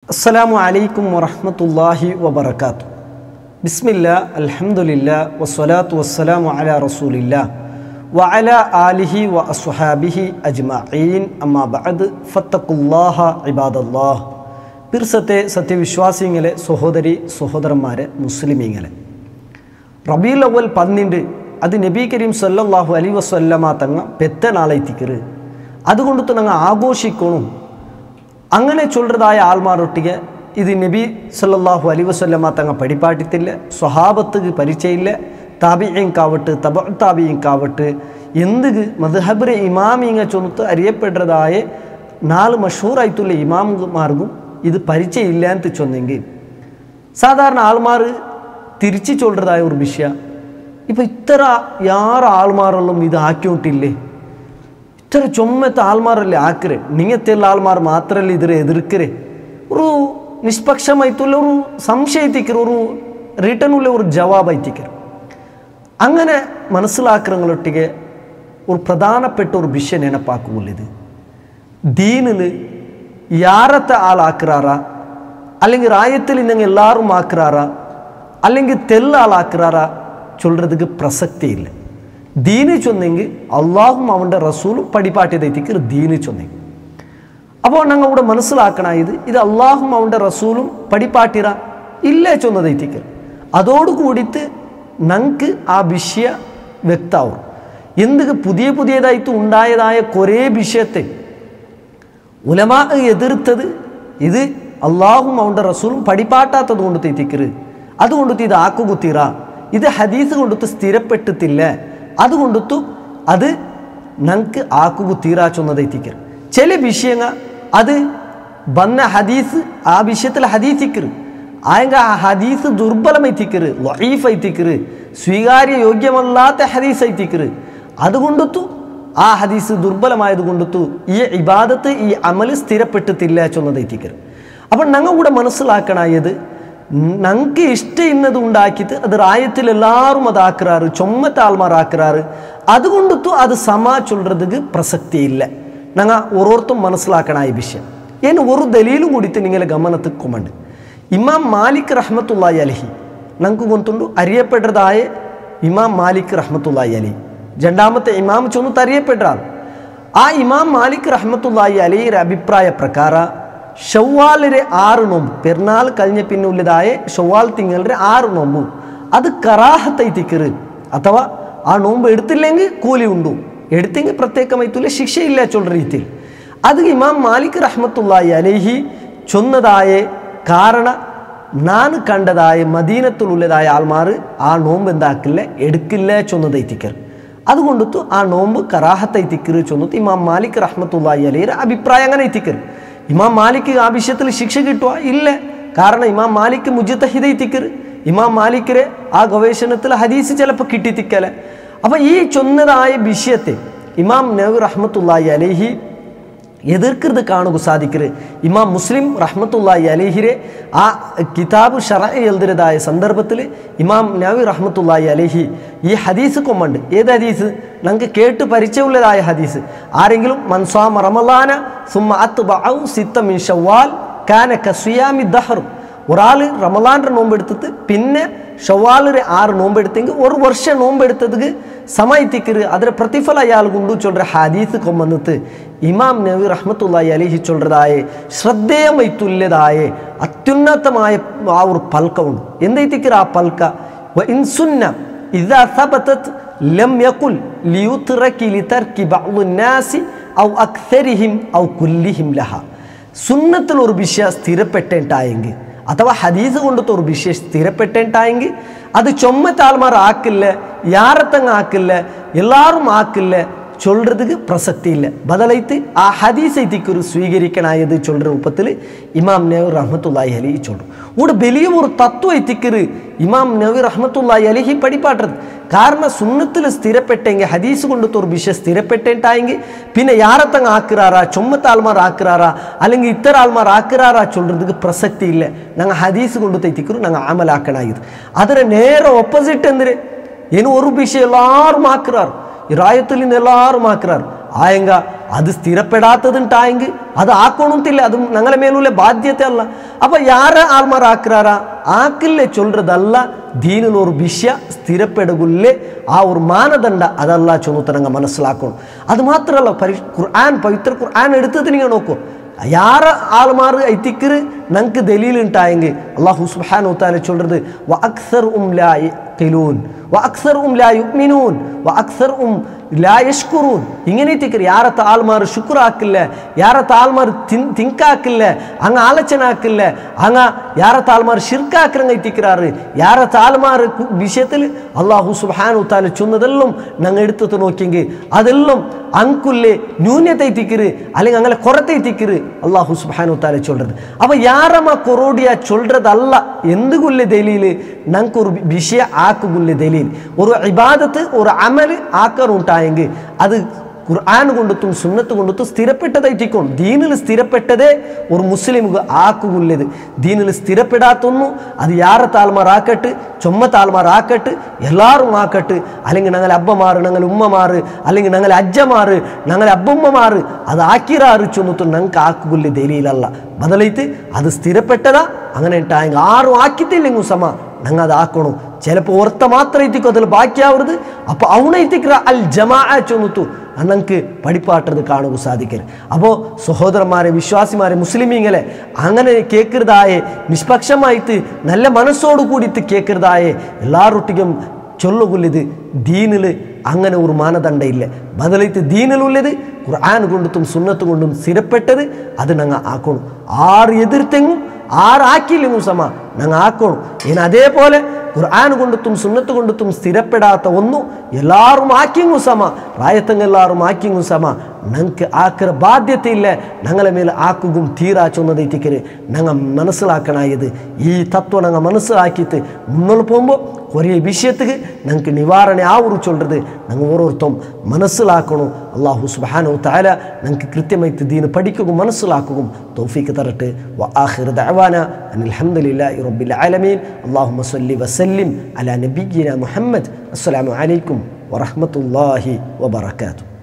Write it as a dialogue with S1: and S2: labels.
S1: അസ്സലാമു അലൈക്കും വറഹ്മത്തുള്ളാഹി വബറകാത്തു ബിസ്മില്ല അൽഹംദുലില്ല വസ്സലാത്തു വസ്സലാമു അലാ റസൂലില്ല വഅല ആലിഹി വ അസ്ഹാബിഹി അജ്മഈൻ അമ്മാ ബഅദ് ഫത്തഖുല്ലാഹ ഇബാദല്ലാഹ് പിർസത്തെ സത്യവിശ്വാസിങ്ങളെ സഹോദരി സഹോദരന്മാരെ മുസ്ലിമീങ്ങളെ റബീൽ അവൽ പന്നിണ്ട് അത് നബി കരീം സല്ലല്ലാഹു അലൈ വസ്വല്ലമ തങ്ങ പെത്ത നാളെത്തിക്കറ് അതുകൊണ്ട് തങ്ങ ആഘോഷിക്കണം അങ്ങനെ ചൊല്ലതായ ആൾമാരൊട്ടിಗೆ ഇത് നബി സല്ലല്ലാഹു അലൈ വസ്വല്ലമ തങ്ങ പടിപ്പാട്ടിത്തില്ല സ്വഹാബത്തുക്ക് പരിചയമില്ല താബിയങ്കാവട്ട് തബ താബിയങ്കാവട്ട് എന്ത് മദ്ഹബിലെ ഇമാമിങ്ങ ചൊന്നത്ത് അറിയപ്പെടുന്നതായ നാല് മഷൂറായിട്ടുള്ള ഇമാമുമാർക്കും ഇത് പരിചയമില്ല എന്ന് ചൊന്നെങ്കിൽ സാധാരണ ആൾമാർ തിരിച്ചു ചൊല്ലതായ ഒരു വിഷയ ഇപ്പം ഇത്ര യാറ് ആൾമാരെല്ലാം ഇത് ആക്കിയോട്ടില്ലേ ഇത്ര ചുമ്മത്തെ ആൾമാരല്ലേ ആക്കരെ നിങ്ങത്തെല്ല ആൾമാർ മാത്രമല്ല ഇതിരെ എതിർക്കരെ ഒരു നിഷ്പക്ഷമായിട്ടുള്ള ഒരു സംശയത്തിക്കർ ഒരു റിട്ടേണുള്ള ഒരു ജവാബായിത്തിക്കർ അങ്ങനെ മനസ്സിലാക്കുന്നങ്ങളൊട്ടിಗೆ ഒരു പ്രധാനപ്പെട്ട ഒരു വിഷയം ನೆನಪಾಕುವುಲ್ಲ ഇത് ദീനിൽ യാരത്തെ ആളാക്കുറാറ അല്ലെങ്കിൽ റായത്തിൽ ഇന്നെങ്കിൽ എല്ലാവരും ആക്കുറാറ അല്ലെങ്കിൽ തെല്ല ആളാക്കുറാറ ചൊല്ലുறதுக்கு പ്രസക്തി ഇല്ല ദീന് ചൊന്നെങ്കിൽ അള്ളാഹും അവൻ്റെ റസൂലും പടിപ്പാട്ടിയതെത്തിക്ക് ദീന് ചൊന്നെങ്കിൽ അപ്പോൾ ഞങ്ങൾ ഇവിടെ മനസ്സിലാക്കണ ഇത് ഇത് അള്ളാഹും അവൻ്റെ റസൂലും പടിപ്പാട്ടിറ ഇല്ല ചൊന്നതെത്തിക്കൽ അതോട് കൂടിയിട്ട് ഞങ്ങൾക്ക് ആ വിഷയ വ്യക്താവും എന്ത് പുതിയ പുതിയതായിട്ട് ഉണ്ടായതായ കുറേ വിഷയത്തെ ഉലമാ എതിർത്തത് ഇത് അള്ളാഹും അവൻ്റെ റസൂലും പടിപ്പാട്ടാത്തത് കൊണ്ട് തെറ്റിക്കരുത് അതുകൊണ്ടു ഇത് ആക്കുകുത്തിറ ഇത് ഹദീസ് കൊണ്ടു സ്ഥിരപ്പെട്ടിട്ടില്ല അതുകൊണ്ടു അത് ഞങ്ങൾക്ക് ആക്കുക തീരാച്ചൊന്നത് എത്തിക്കരുത് ചില വിഷയങ്ങൾ അത് വന്ന ഹദീസ് ആ വിഷയത്തിൽ ഹദീസിക്കരുത് ആയെങ്കിൽ ആ ഹദീസ് ദുർബലമെത്തിക്കരുത് ലൈഫ് എത്തിക്കരുത് സ്വീകാര്യ യോഗ്യമല്ലാത്ത ഹദീസ് എത്തിക്കരുത് അതുകൊണ്ടു ആ ഹദീസ് ദുർബലമായത് കൊണ്ടു ഈ ഇബാദത്ത് ഈ അമല് സ്ഥിരപ്പെട്ടിട്ടില്ല ചൊന്നത് എത്തിക്കരുത് അപ്പം ഞങ്ങൾ കൂടെ മനസ്സിലാക്കണായത് ഞങ്ങൾക്ക് ഇഷ്ടം ഇന്നത് ഉണ്ടാക്കിയിട്ട് അത് റായത്തിൽ എല്ലാവരും അത് ആക്കുറാറ് ചൊമ്മത്തെ ആൾമാർ ആക്കുറാറ് അതുകൊണ്ടു അത് സമാ ചൊല്ലുறதுக்கு പ്രസക്തി ഇല്ല ഞങ്ങൾ ഓരോരുത്തും മനസ്സിലാക്കണ ഈ വിഷയം ಏನು ഒരു ദലീലും കൂടിയിട്ട് നിങ്ങളെ ഗമനത്തിൽ കൊമണ്ട് ഇമാം മാലിക് റഹ്മത്തുള്ളാഹി അലഹി ഞങ്ങൾക്ക് കൊണ്ടുണ്ട് അറിയപ്പെട്ടതായ ഇമാം മാലിക് റഹ്മത്തുള്ളാഹി അലി രണ്ടാമത്തെ ഇമാം ചൊന്നിട്ട് അറിയപ്പെട്ട ആൾ ആ ഇമാം മാലിക് റഹ്മത്തുള്ളാഹി അലിയുടെ അഭിപ്രായ പ്രಕಾರ ഷവ്വാലിലെ ആറ് നോമ്പ് പെരുന്നാൾ കഴിഞ്ഞ പിന്നുള്ളതായ ഷവ്വാൽ തിങ്കളുടെ ആറ് നോമ്പ് അത് കറാഹത്തൈത്തിക്കറ് അഥവാ ആ നോമ്പ് എടുത്തില്ലെങ്കിൽ കൂലി ഉണ്ടു എടുത്തെങ്കിൽ പ്രത്യേകമായിട്ടുള്ള ശിക്ഷയില്ല ചൊല്ല രീതിയിൽ അത് ഇമാം മാലിക് റഹ്മത്തുള്ളാഹി അലഹി ചൊന്നതായ കാരണ ನಾನು കണ്ടതായ മദീനത്തിലുള്ളതായ ആൾമാർ ആ നോമ്പ് എന്താക്കില്ല എടുക്കില്ല ചൊന്നതൈത്തിക്കർ അതുകൊണ്ടു ആ നോമ്പ് കറാഹത്തൈത്തിക്കറ് ചൊന്നിട്ട് ഇമാം മാലിക് റഹ്മത്തുള്ളാഹി അലഹിയുടെ അഭിപ്രായം അങ്ങനെ എത്തിക്കറ് ഇമാം മാലിക്ക് ആ വിഷയത്തിൽ ശിക്ഷ കിട്ടുക ഇല്ല കാരണം ഇമാം മാലിക്ക് മുജിത്തഹിദൈത്തിക്കറ് ഇമാം മാലിക്കിരെ ആ ഗവേഷണത്തിൽ ഹദീസ് ചിലപ്പോൾ കിട്ടിത്തിക്കല അപ്പം ഈ ചൊന്നതായ വിഷയത്തെ ഇമാം നബി റഹ്മത്തുള്ളാഹി അലഹി എതിർക്കരുത് കാണുക സാധിക്കരുത് ഇമാം മുസ്ലിം റഹ്മത്തുള്ളാഹി അലഹിരെ ആ കിതാബ് ഷറ എഴുതുന്നതായ സന്ദർഭത്തിൽ ഇമാം നബി റഹ്മത്തുള്ളാഹി അലഹി ഈ ഹദീസ് കൊമ്പുണ്ട് ഏത് ഹദീസ് ഞങ്ങൾക്ക് കേട്ട് പരിചയമുള്ളതായ ഹദീസ് ആരെങ്കിലും മൻസ്വാമ റമലാന സുമ്മ അത്ത് ബഔ സിത്ത മിൻ ഷവ്വാൽ കാന കസുയാമി ദഹർ ഒരാൾ റമലാൻ്റെ നോമ്പെടുത്തിട്ട് പിന്നെ ഷവാലിന് ആറ് നോമ്പെടുത്തെങ്കിൽ ഒരു വർഷം നോമ്പെടുത്തതിക്ക് സമയത്തിക്കറ് അതിന് പ്രതിഫല അയാൾ കൊണ്ടു ചൊല്ലുற ഹദീസ് കൊമ്പന്നിട്ട് ഇമാം നബി റഹ്മത്തുള്ളാഹി അലിഹി ചൊല്ലതായ ശ്രദ്ധേയമായിട്ടുള്ളതായ അത്യുന്നതമായ ആ ഒരു പൽക്കമുണ്ട് എന്തൈത്തിക്കറ ആ പൽക്ക ഇൻസുന്ന ഇതാ സബത്തത് ലം യകുൽ ലിയുത്രക്കി ലിതർക്കി ബഅ്ദു നാസി ഔ അക്സരിഹിം ഔ കുല്ലിഹിം ലഹ സുന്നത്തിൽ ഒരു വിഷയം സ്ഥിരപ്പെട്ടേണ്ടായെങ്കിൽ അഥവാ ഹദീസ് കൊണ്ടത്തെ ഒരു വിഷയം സ്ഥിരപ്പെട്ടേണ്ടായെങ്കിൽ അത് ചൊമ്മത്തെ ആൾമാർ ആക്കില്ല യാരത്തങ്ങ് ആക്കില്ല എല്ലാവരും ആക്കില്ല ചൊല്ലുறதுக்கு പ്രസക്തി ഇല്ല ബദലൈത്ത് ആ ഹദീസ് എത്തിക്കൊരു സ്വീകരിക്കണായത് ചൊല്ലുற രൂപത്തിൽ ഇമാം നബി റഹ്മത്തുള്ളാഹി അലഹി ചൊല്ലും ഇവിടെ വലിയ ഒരു തത്വം എത്തിക്കറ് ഇമാം നബി റഹ്മത്തുള്ളാഹി അലഹി പടിപ്പാട്ടത് കാരണം സുന്നത്തിൽ സ്ഥിരപ്പെട്ടെങ്കിൽ ഹദീസ് കൊണ്ടത്തെ ഒരു വിഷയം സ്ഥിരപ്പെട്ടേണ്ടായെങ്കിൽ പിന്നെ യാരത്തങ്ങ് ആക്കുറാറാ ചൊമ്മത്തെ ആൾമാർ ആക്കുറാറാ അല്ലെങ്കിൽ ഇത്തര ആൾമാർ ആക്കുറാറാ ചൊല്ലുறதுக்கு പ്രസക്തി ഇല്ല ഞങ്ങൾ ഹദീസ് കൊണ്ട് തെറ്റിക്കರು ഞങ്ങൾ ആമലാക്കണായത് അതിന് നേരെ ഓപ്പോസിറ്റ് എന്തിന് ಏನು ഒരു ವಿಷಯ ಎಲ್ಲಾರು ಮಾಕ್ರಾರ್ ಈ ರಾಯತಲ್ಲಿಂದ ಎಲ್ಲಾರು ಮಾಕ್ರಾರ್ ആയെങ്ക അത് സ്ഥിരപ്പെടാത്തതുണ്ടായെങ്കിൽ അത് ആക്കണമെന്നില്ല അത് ഞങ്ങളെ മേലുള്ള ബാധ്യത അല്ല അപ്പൊ ಯಾರ ಆಲ್ಮಾರ್ ಹಾಕ್ರಾರ ಆಕಿಲ್ಲೇ ಚೊಲ್ರದಲ್ಲ ದೀನಿನ ஒரு ವಿಷಯ ಸ್ಥಿರಪೆಡಗುಲ್ಲೇ ಆ ஒரு ಮಾನದಂಡ ಅದಲ್ಲ ಚೊನ್ನುತ್ತ ನಂಗೆ ಮನಸ್ಸಿಲಾಕೋಣ ಅದು ಮಾತ್ರ ಅಲ್ಲ ಪರಿ ഖുർആൻ പവിത്ര ഖുർആൻ എടുത്തത് നിങ്ങൾ നോക്കൂ யார ஆள்மாறு ஐத்திக்கிறு நங்கு தெலீல் உண்டாயங்க அல்லாஹு சுப்ஹானு தால சொல்றது வ அக்ஸர் உம் லா യഖിലൂൻ വ അക്സർ ഉം ലാ യുഗ്മിനൂൻ വ അക്സർ ഉം ലാ യഷ്കുറൂൻ ഇങ്ങനെ തിക്കർ ಯಾರ ತಾಳ್ಮಾರು ಶುಕ್ರ ಹಾಕಿಲ್ಲ ಯಾರ ತಾಳ್ಮಾರು ತಿನ್ ತಿಂಕಾಕಿಲ್ಲ ಹಂಗ ಆಲೋಚನೆ ಹಾಕಿಲ್ಲ ಹಂಗ ಯಾರ ತಾಳ್ಮಾರು ಶಿರ್ಕ ಹಾಕ್ರಂಗ ಐತಿಕ್கிறாரு யார தாழ்மாறு விஷயத்தில் அல்லாஹு சுப்ஹானு தால சொன்னதெல்லாம் நாங்கள் எடுத்து நோக்கிங்க அதெல்லாம் அங்குள்ளே ന്യൂനத்தை திக்கிரு അല്ലെങ്കിൽ അങ്ങനെ കുറത്തെ திக்கிரு അള്ളാഹു സുബ്ഹാനു താല ചൊല്றது അപ്പൊ യാരമ്മ കൊറോഡിയ ചൊല്றதല്ല എന്തുകൊല്ലേ ദലീല് ഞങ്ങൾക്ക് ഒരു വിഷയ ആക്കുകൊല്ലേ ദലീൽ ഒരു ഇബാദത്ത് ഒരു അമല് ആക്കാറുണ്ടായെങ്കിൽ അത് ഖുർആൻ കൊണ്ടുത്തും സുന്നത്ത് കൊണ്ടുത്തും സ്ഥിരപ്പെട്ടതായിട്ടിക്കും ദീനിൽ സ്ഥിരപ്പെട്ടതേ ഒരു മുസ്ലിമുക്ക് ആക്കുകൊല്ലത് ദീനിൽ സ്ഥിരപ്പെടാത്തൊന്നും അത് യാര താൽമാറാക്കട്ട് ചുമ താൽമാറാക്കട്ട് എല്ലാവരും ആക്കട്ട് അല്ലെങ്കിൽ ഞങ്ങളെ അബ്ബമാറ് ഞങ്ങളെ ഉമ്മമാറ് അല്ലെങ്കിൽ ഞങ്ങളെ അജ്ജമാറ് ഞങ്ങളെ അബ്ബമ്മമാറ് അത് ആക്കിറാറ് ചൊന്നിട്ടും ഞങ്ങൾക്ക് ആക്കുകൊല്ലി ദലീലല്ല ബദലൈത്ത് അത് സ്ഥിരപ്പെട്ടതാ അങ്ങനെ ഉണ്ടായെങ്കിൽ ആരും ആക്കിത്തില്ലെങ്കിൽ സമ ഞങ്ങൾ അത് ആക്കണം ചിലപ്പോൾ ഓർത്ത മാത്രം എത്തിക്കും അതിൽ ബാക്കിയാവരുത് അപ്പൊ അവണൈത്തിക്കിற അൽ ജമാ ചൊന്നിത്തു ഞങ്ങൾക്ക് പഠിപ്പാട്ടത് കാണുക സാധിക്കരുത് അപ്പോൾ സഹോദരന്മാരെ വിശ്വാസിമാരെ മുസ്ലിമീങ്ങളെ അങ്ങനെ കേൾക്കരുതായേ നിഷ്പക്ഷമായിട്ട് നല്ല മനസ്സോട് കൂടിയിട്ട് കേൾക്കരുതായേ എല്ലാവരൊട്ടിക്കും ചൊല്ലുകൊല്ലിത് ദീനിൽ അങ്ങനെ ഒരു മാനദണ്ഡ ഇല്ല ബദലൈത്ത് ദീനിലുള്ളത് ഖുർആൻ കൊണ്ടും സുന്നത്ത് കൊണ്ടും സ്ഥിരപ്പെട്ടത് അത് ഞങ്ങൾ ആക്കണം ആറ് എതിർത്തെങ്ങും ആറാക്കിയില്ലെങ്കും സമ ഞങ്ങൾ ആക്കണം ഇനി അതേപോലെ ഖുർആൻ കൊണ്ടുത്തും സുന്നത്ത് കൊണ്ടുത്തും സ്ഥിരപ്പെടാത്ത ഒന്നും എല്ലാവരും ആക്കിയെങ്കും സമ റായത്തങ്ങ എല്ലാവരും ആക്കിയെങ്കും സമ ഞങ്ങൾക്ക് ആക്കിற ബാധ്യത ഇല്ല ഞങ്ങളെ ಮೇಲೆ ആക്കുകയും തീരാ ചൊന്നതೈತಿക്കര് ഞങ്ങൾ മനസ്സിലാക്കണായത് ഈ തത്വം ഞങ്ങൾ മനസ്സിലാക്കിയിട്ട് മുന്നോട്ട് പോകുമ്പോൾ കുറേ വിഷയத்துக்கு ഞങ്ങൾക്ക് നിവാരണ ആവുරු ചൊല്றது ഞങ്ങൾ ഓരോരുത്തരും മനസ്സിലാക്കണം അള്ളാഹു സുബാനോ താല ഞങ്ങൾക്ക് കൃത്യമായിട്ട് ദീന് പഠിക്കുകയും മനസ്സിലാക്കുകയും തൗഫീക്ക് തരട്ടെ വ ആഖിർ ദഅവാന അനിൽ ഹംദുലില്ലാഹി റബ്ബിൽ ആലമീൻ അല്ലാഹുമ്മ സ്വല്ലി വസല്ലിം അലാ നബിയ്യിന മുഹമ്മദ് അസ്സലാമു അലൈക്കും വറഹ്മത്തുള്ളാഹി വബറകാതുഹു